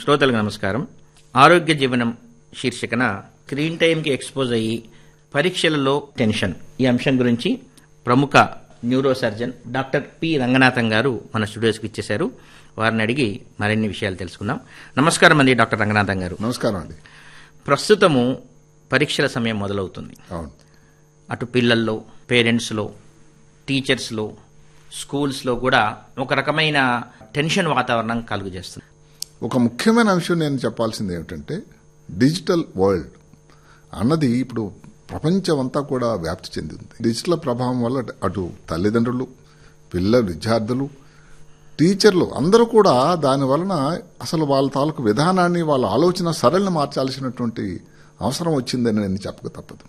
శ్రోతలకు నమస్కారం ఆరోగ్య జీవనం శీర్షికన స్క్రీన్ టైంకి ఎక్స్పోజ్ అయ్యి పరీక్షలలో టెన్షన్ ఈ అంశం గురించి ప్రముఖ neurosurgeon doctor P Ranganatham garu మన స్టూడియోస్కి ఇచ్చేశారు వారిని అడిగి మరిన్ని విషయాలు తెలుసుకుందాం నమస్కారం అండి డాక్టర్ రంగనాథం గారు నమస్కారం అండి ప్రస్తుతము పరీక్షల సమయం మొదలవుతుంది అవును అటు పిల్లల్లో పేరెంట్స్లో టీచర్స్లో స్కూల్స్లో కూడా ఒక రకమైన టెన్షన్ వాతావరణం కలుగజేస్తుంది ఒక ముఖ్యమైన అంశం నేను చెప్పాల్సింది ఏమిటంటే డిజిటల్ వరల్డ్ అన్నది ఇప్పుడు ప్రపంచం అంతా కూడా వ్యాప్తి చెందింది డిజిటల్ ప్రభావం వల్ల అటు తల్లిదండ్రులు పిల్లలు విద్యార్థులు టీచర్లు అందరూ కూడా దాని వలన అసలు వాళ్ళ తాలూకు విధానాన్ని వాళ్ళ ఆలోచన సరళిని మార్చాల్సినటువంటి అవసరం వచ్చిందని నేను చెప్పక తప్పదు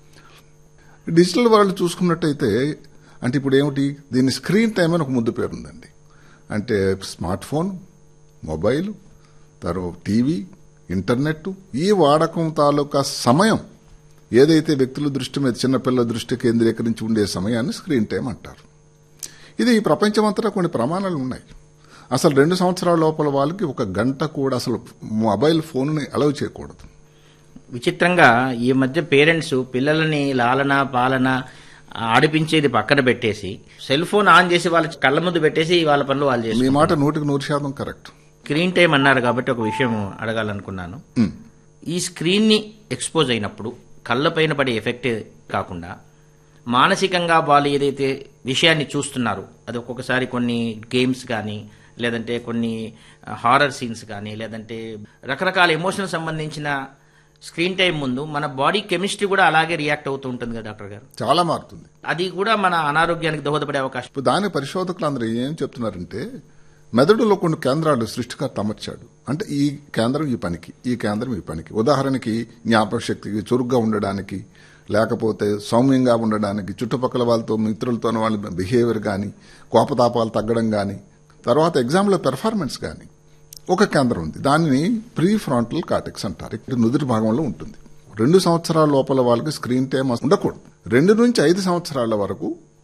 డిజిటల్ వరల్డ్ చూసుకున్నట్టయితే అంటే ఇప్పుడు ఏమిటి దీని స్క్రీన్ టైం అని ఒక ముద్దు పేరుందండి అంటే స్మార్ట్ ఫోన్ మొబైల్ తర్వాత టీవీ ఇంటర్నెట్ ఈ వాడకం తాలూకా సమయం ఏదైతే వ్యక్తుల దృష్టి మీద చిన్నపిల్లల దృష్టి కేంద్రీకరించి ఉండే సమయాన్ని స్క్రీన్ టైం అంటారు ఇది ప్రపంచమంతటా కొన్ని ప్రమాణాలు ఉన్నాయి అసలు రెండు సంవత్సరాల లోపల వాళ్ళకి ఒక గంట కూడా అసలు మొబైల్ ఫోన్ని అలౌ చేయకూడదు విచిత్రంగా ఈ మధ్య పేరెంట్స్ పిల్లలని లాలన పాలన ఆడిపించేది పక్కన పెట్టేసి సెల్ ఫోన్ ఆన్ చేసి వాళ్ళ కళ్ళ ముందు పెట్టేసి వాళ్ళ పనులు వాళ్ళు చేసి మీ మాట నూటికి నూరు శాతం కరెక్ట్ స్క్రీన్ టైం అన్నారు కాబట్టి ఒక విషయం అడగాలనుకున్నాను ఉమ్. ఈ స్క్రీన్ ని ఎక్స్పోజ్ అయినప్పుడు కళ్ళపైన పడే ఎఫెక్ట్ కాకుండా మానసికంగా వాళ్ళు ఏదైతే విషయాన్ని చూస్తున్నారు అది ఒక్కొక్కసారి కొన్ని గేమ్స్ కానీ లేదంటే కొన్ని హారర్ సీన్స్ కానీ లేదంటే రకరకాల ఎమోషనల్ సంబంధించిన స్క్రీన్ టైం ముందు మన బాడీ కెమిస్ట్రీ కూడా అలాగే రియాక్ట్ అవుతూ ఉంటుంది కదా డాక్టర్ గారు చాలా మారుతుంది అది కూడా మన అనారోగ్యానికి దోహదపడే అవకాశం ఇప్పుడు దాని పరిశోధకులు అందరూ ఏం చెప్తున్నారంటే మెదడులో కొన్ని కేంద్రాలు సృష్టికర్త అమర్చాడు అంటే ఈ కేంద్రం ఈ పనికి ఈ కేంద్రం ఈ పనికి ఉదాహరణకి జ్ఞాపక శక్తికి చురుగ్గా ఉండడానికి లేకపోతే సౌమ్యంగా ఉండడానికి చుట్టుపక్కల వాళ్ళతో మిత్రులతో వాళ్ళ బిహేవియర్ కానీ కోపతాపాలు తగ్గడం కానీ తర్వాత ఎగ్జామ్లో పెర్ఫార్మెన్స్ కానీ ఒక కేంద్రం ఉంది దానిని ప్రీ ఫ్రాంటల్ కార్టెక్స్ అంటారు ఇక్కడ నుదుటి భాగంలో ఉంటుంది రెండు సంవత్సరాల లోపల వాళ్ళకి స్క్రీన్ టైం ఉండకూడదు రెండు నుంచి ఐదు సంవత్సరాల వరకు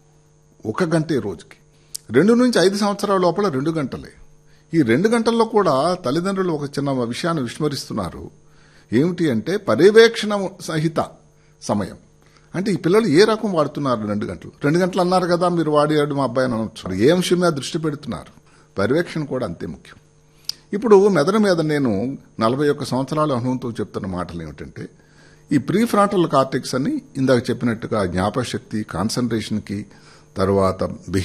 ఒక గంటే రోజుకి రెండు నుంచి ఐదు సంవత్సరాల లోపల రెండు గంటలే ఈ రెండు గంటల్లో కూడా తల్లిదండ్రులు ఒక చిన్న విషయాన్ని విస్మరిస్తున్నారు ఏమిటి అంటే పర్యవేక్షణ సహిత సమయం అంటే ఈ పిల్లలు ఏ రకం వాడుతున్నారు రెండు గంటలు రెండు గంటలు అన్నారు కదా మీరు వాడాడు మా అబ్బాయి అని అనొచ్చు ఏ అంశం మీద దృష్టి పెడుతున్నారు పర్యవేక్షణ కూడా అంతే ముఖ్యం ఇప్పుడు మెదడు మీద నేను నలభై ఒక్క సంవత్సరాల అనుభవంతో చెప్తున్న మాటలు ఏమిటంటే ఈ ప్రీ ఫ్రాంటల్ కార్టెక్స్ అని ఇందాక చెప్పినట్టుగా జ్ఞాపక శక్తి కాన్సన్ట్రేషన్కి తర్వాత